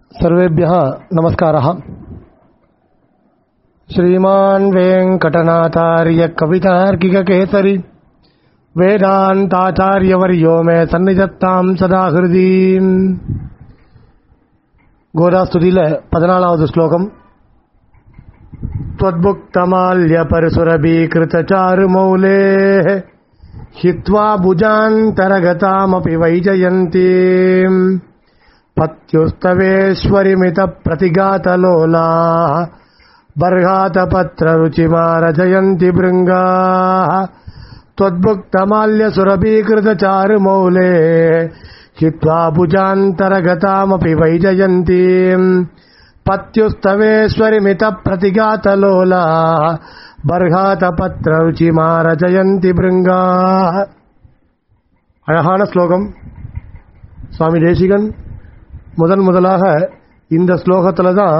सर्वेभ्यः नमस्कारः श्रीमान् वेङ्कटनाथार्य कवितार्किककेसरि वेदान्ताचार्यवर्यो मे सन्निधत्ताम् सदा हृदि கோதாஸ்துதியில பதினாலாவது ஸ்லோகம் त्वद्भुक्तमाल्यपरसुरभीकृतचारुमौलेः हित्वा भुजान्तरगतामपि वैजयन्तीम् पत्युस्तवेश्वरिमितप्रतिघातलोलाः बर्हातपत्ररुचिमारजयन्ति भृङ्गाः त्वद्भुक्तमाल्यसुरभीकृतचारुमौले हित्वा भुजान्तरगतामपि वैजयन्तीम् पत्युस्तवेश्वरिमितप्रतिघातलोलाः பர்காதபத்ரருச்சிமாரஜயந்தி பிருங்கா அழகான ஸ்லோகம் சுவாமி தேசிகன் முதன் முதலாக இந்த ஸ்லோகத்தில் தான்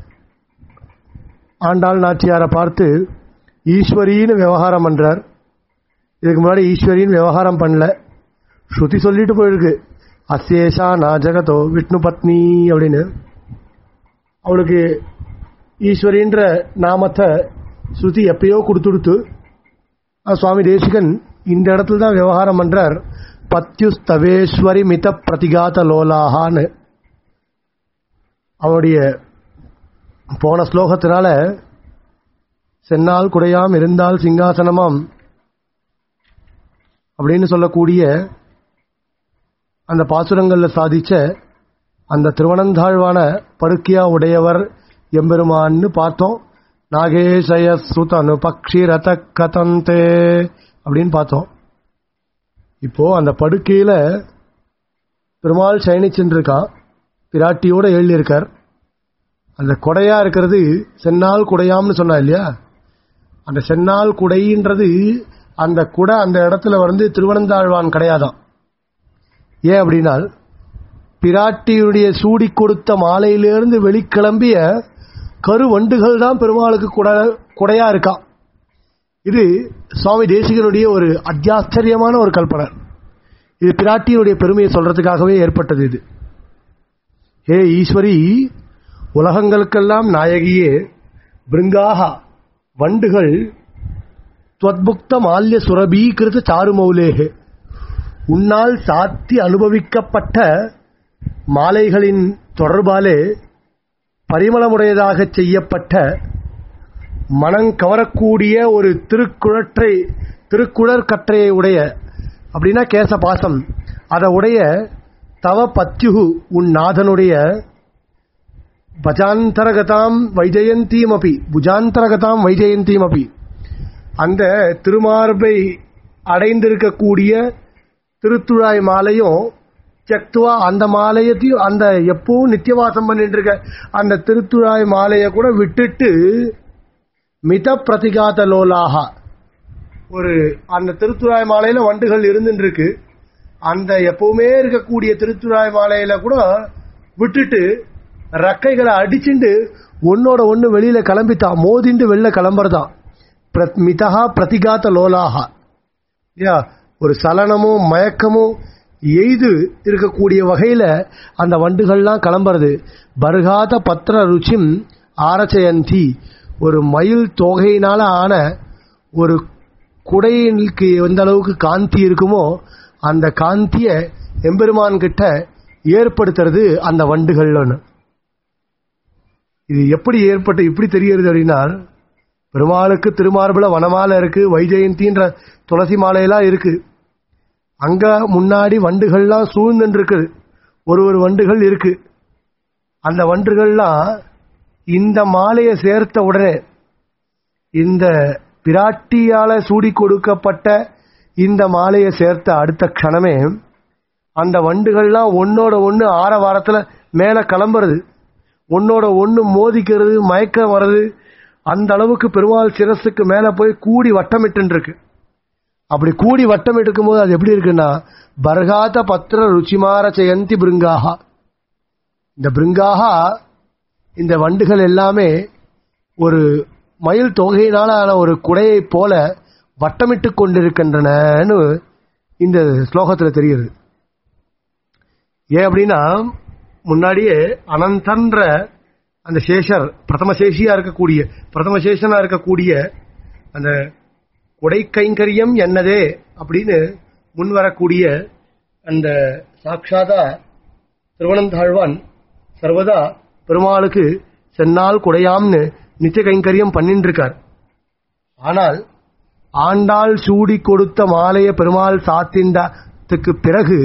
ஆண்டாள் நாச்சியாரை பார்த்து ஈஸ்வரின்னு விவகாரம் பண்றார் இதுக்கு முன்னாடி ஈஸ்வரின்னு விவகாரம் பண்ணல ஸ்ருதி சொல்லிட்டு போயிருக்கு அசேஷா நாஜகதோ விஷ்ணு பத்னி அப்படின்னு அவளுக்கு ஈஸ்வரின்ற நாமத்தை ஸ்ருதி எப்பயோ கொடுத்துடுத்து சுவாமி தேசிகன் இந்த இடத்துல தான் விவகாரம் பண்றார் பத்யுஸ்தவேஸ்வரி மித பிரதிகாத லோலாகான்னு அவருடைய போன ஸ்லோகத்தினால சென்னால் குடையாம் இருந்தால் சிங்காசனமாம் அப்படின்னு சொல்லக்கூடிய அந்த பாசுரங்கள்ல சாதிச்ச அந்த திருவனந்தாழ்வான பருக்கியா உடையவர் எம்பெருமான்னு பார்த்தோம் நாகேஷய சுதனு பக்ஷி ரத கதந்தே அப்படின்னு பார்த்தோம் இப்போ அந்த படுக்கையில பெருமாள் சயனிச்சுருக்கான் பிராட்டியோட எழுதியிருக்கார் அந்த கொடையா இருக்கிறது சென்னால் குடையாம்னு சொன்னா இல்லையா அந்த சென்னால் குடைன்றது அந்த குடை அந்த இடத்துல வந்து திருவனந்தாழ்வான் கிடையாதான் ஏன் அப்படின்னா பிராட்டியுடைய சூடி கொடுத்த மாலையிலிருந்து வெளிக்கிளம்பிய கருவண்டுகள் தான் பெருமாளுக்கு குட குடையா இருக்கா இது சுவாமி தேசிகனுடைய ஒரு அத்தியாச்சரியமான ஒரு கல்பனை இது பிராட்டியுடைய பெருமையை சொல்றதுக்காகவே ஏற்பட்டது இது ஹே ஈஸ்வரி உலகங்களுக்கெல்லாம் நாயகியே பிருங்காக வண்டுகள் துவத்புக்த மால்ய சுரபீகிருத சாருமௌலேகே உன்னால் சாத்தி அனுபவிக்கப்பட்ட மாலைகளின் தொடர்பாலே பரிமளமுடையதாக செய்யப்பட்ட மனம் கவரக்கூடிய ஒரு திருக்குழற்றை திருக்குழற் கற்றையை உடைய அப்படின்னா கேச பாசம் அதை உடைய தவ பத்யுகு உன் நாதனுடைய பஜாந்தரகதாம் வைஜயந்தீம் அப்பி புஜாந்தரகதாம் வைஜயந்தீம் அப்பி அந்த திருமார்பை அடைந்திருக்கக்கூடிய திருத்துழாய் மாலையும் செக்துவா அந்த மாலையத்தையும் அந்த எப்பவும் நித்தியவாசம் பண்ணிட்டு இருக்க அந்த திருத்துழாய் மாலையை கூட விட்டுட்டு மித பிரதிகாத லோலாகா ஒரு அந்த திருத்துழாய் மாலையில வண்டுகள் இருந்துட்டு இருக்கு அந்த எப்பவுமே இருக்கக்கூடிய திருத்துழாய் மாலையில கூட விட்டுட்டு ரக்கைகளை அடிச்சுண்டு ஒன்னோட ஒன்னு வெளியில கிளம்பித்தான் மோதிண்டு வெளில கிளம்புறதான் மிதகா பிரதிகாத்த லோலாகா யா ஒரு சலனமும் மயக்கமும் எய்து இருக்கக்கூடிய வகையில அந்த வண்டுகள்லாம் கிளம்புறது பர்காத பத்திர ருச்சிம் ஆரச்சயந்தி ஒரு மயில் தொகையினால ஆன ஒரு குடையினுக்கு எந்த அளவுக்கு காந்தி இருக்குமோ அந்த காந்திய எம்பெருமான் கிட்ட ஏற்படுத்துறது அந்த வண்டுகள்னு இது எப்படி ஏற்பட்டு இப்படி தெரிகிறது அப்படின்னா பெருமாளுக்கு திருமார்புல வனமாலை இருக்கு வைஜெயந்தின்ற துளசி மாலையெல்லாம் இருக்கு அங்க முன்னாடி வண்டுகள்லாம் சூழ்ந்துட்டு இருக்குது ஒரு ஒரு வண்டுகள் இருக்கு அந்த வண்டுகள்லாம் இந்த மாலையை சேர்த்த உடனே இந்த பிராட்டியால சூடி கொடுக்கப்பட்ட இந்த மாலையை சேர்த்த அடுத்த க்ஷணமே அந்த வண்டுகள்லாம் ஒன்னோட ஒன்று ஆற வாரத்தில் மேலே கிளம்புறது ஒன்னோட ஒன்று மோதிக்கிறது மயக்கம் வர்றது அந்த அளவுக்கு பெருமாள் சிரஸுக்கு மேலே போய் கூடி வட்டமிட்டு இருக்கு அப்படி கூடி வட்டம் எடுக்கும் போது அது எப்படி இருக்குன்னா பர்காத பத்திர ருச்சிமார ஜெயந்தி பிருங்காகா இந்த பிருங்காகா இந்த வண்டுகள் எல்லாமே ஒரு மயில் தொகையினால ஆன ஒரு குடையை போல வட்டமிட்டு கொண்டிருக்கின்றனன்னு இந்த ஸ்லோகத்தில் தெரியுது ஏன் அப்படின்னா முன்னாடியே அனந்தன்ற அந்த சேஷர் பிரதம சேஷியா இருக்கக்கூடிய பிரதம சேஷனா இருக்கக்கூடிய அந்த கொடை கைங்கரியம் என்னதே அப்படின்னு முன் வரக்கூடிய அந்த சாட்சாதா திருவனந்தாழ்வான் சர்வதா பெருமாளுக்கு சென்னால் குடையாம்னு நித்திய கைங்கரியம் பண்ணிட்டு இருக்கார் ஆனால் ஆண்டாள் சூடி கொடுத்த மாலைய பெருமாள் சாத்திண்டத்துக்கு பிறகு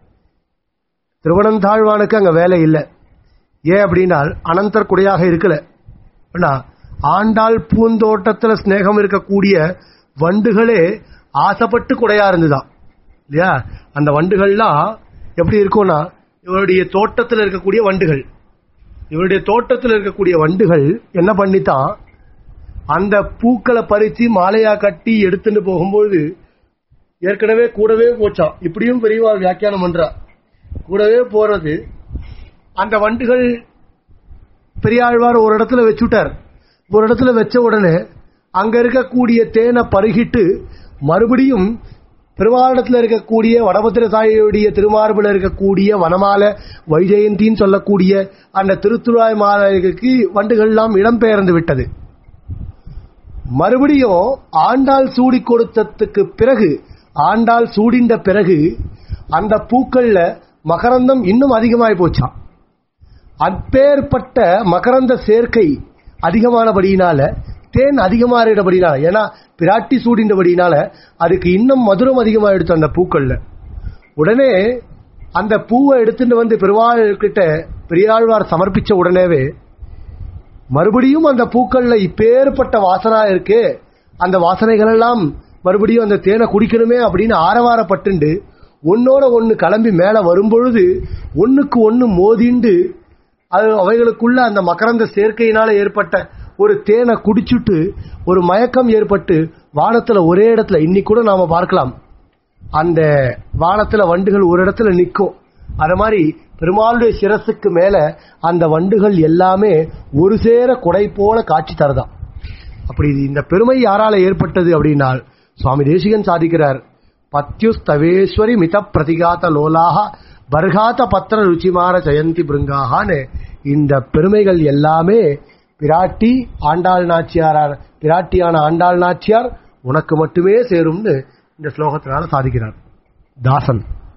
திருவனந்தாழ்வானுக்கு அங்க வேலை இல்லை ஏன் அப்படின்னால் அனந்தர் குடையாக இருக்கல ஏன்னா ஆண்டாள் பூந்தோட்டத்துல ஸ்நேகம் இருக்கக்கூடிய வண்டுகளே ஆசைப்பட்டு குடையா இருந்துதான் இல்லையா அந்த வண்டுகள்லாம் எப்படி இருக்கும்னா இவருடைய தோட்டத்தில் இருக்கக்கூடிய வண்டுகள் இவருடைய தோட்டத்தில் இருக்கக்கூடிய வண்டுகள் என்ன பண்ணித்தான் அந்த பூக்களை பறித்து மாலையா கட்டி எடுத்துட்டு போகும்போது ஏற்கனவே கூடவே போச்சான் இப்படியும் பெரியவா வியாக்கியானம் பண்றா கூடவே போறது அந்த வண்டுகள் பெரியாழ்வார் ஒரு இடத்துல வச்சுட்டார் ஒரு இடத்துல வச்ச உடனே அங்க இருக்கக்கூடிய தேனை பருகிட்டு மறுபடியும் பெருமாளிடத்தில் இருக்கக்கூடிய வடபத்திர சாயியுடைய திருமார்பில் இருக்கக்கூடிய வனமால வைஜெயந்தின்னு சொல்லக்கூடிய அந்த திருத்துழாய் மாலைக்கு வண்டுகள்லாம் இடம்பெயர்ந்து விட்டது மறுபடியும் ஆண்டாள் சூடி கொடுத்ததுக்கு பிறகு ஆண்டாள் சூடின்ற பிறகு அந்த பூக்கள்ல மகரந்தம் இன்னும் அதிகமாய் போச்சான் அப்பேற்பட்ட மகரந்த சேர்க்கை அதிகமானபடியினால தேன் அதிகமாறிடபடினால ஏன்னா பிராட்டி சூடின்றபடினால அதுக்கு இன்னும் மதுரம் அதிகமாயிடுச்சு அந்த பூக்கள்ல உடனே அந்த பூவை எடுத்துட்டு வந்து பெருமாள் கிட்ட பெரியாழ்வார் சமர்ப்பிச்ச உடனேவே மறுபடியும் அந்த பூக்கள்ல இப்பேற்பட்ட வாசனா இருக்கு அந்த வாசனைகள் எல்லாம் மறுபடியும் அந்த தேனை குடிக்கணுமே அப்படின்னு ஆரவாரப்பட்டுண்டு ஒன்னோட ஒன்னு கிளம்பி மேல வரும்பொழுது ஒண்ணுக்கு ஒன்னு மோதிண்டு அது அவைகளுக்குள்ள அந்த மகரந்த சேர்க்கையினால ஏற்பட்ட ஒரு தேனை குடிச்சுட்டு ஒரு மயக்கம் ஏற்பட்டு வானத்துல ஒரே இடத்துல இன்னைக்கு கூட நாம பார்க்கலாம் அந்த வானத்துல வண்டுகள் ஒரு இடத்துல நிற்கும் அது மாதிரி பெருமாளுடைய சிரசுக்கு மேல அந்த வண்டுகள் எல்லாமே ஒரு சேர குடை போல காட்சி தருதாம் அப்படி இந்த பெருமை யாரால ஏற்பட்டது அப்படின்னால் சுவாமி தேசிகன் சாதிக்கிறார் பத்யுஸ்தவேஸ்வரி மித பிரதிகாத லோலாக பர்காத பத்திர ருச்சிமார ஜெயந்தி பிருங்காகான்னு இந்த பெருமைகள் எல்லாமே பிராட்டி ஆண்டாள் நாச்சியார் பிராட்டியான ஆண்டாள் நாச்சியார் உனக்கு மட்டுமே சேரும்னு இந்த ஸ்லோகத்தினால சாதிக்கிறார் தாசன்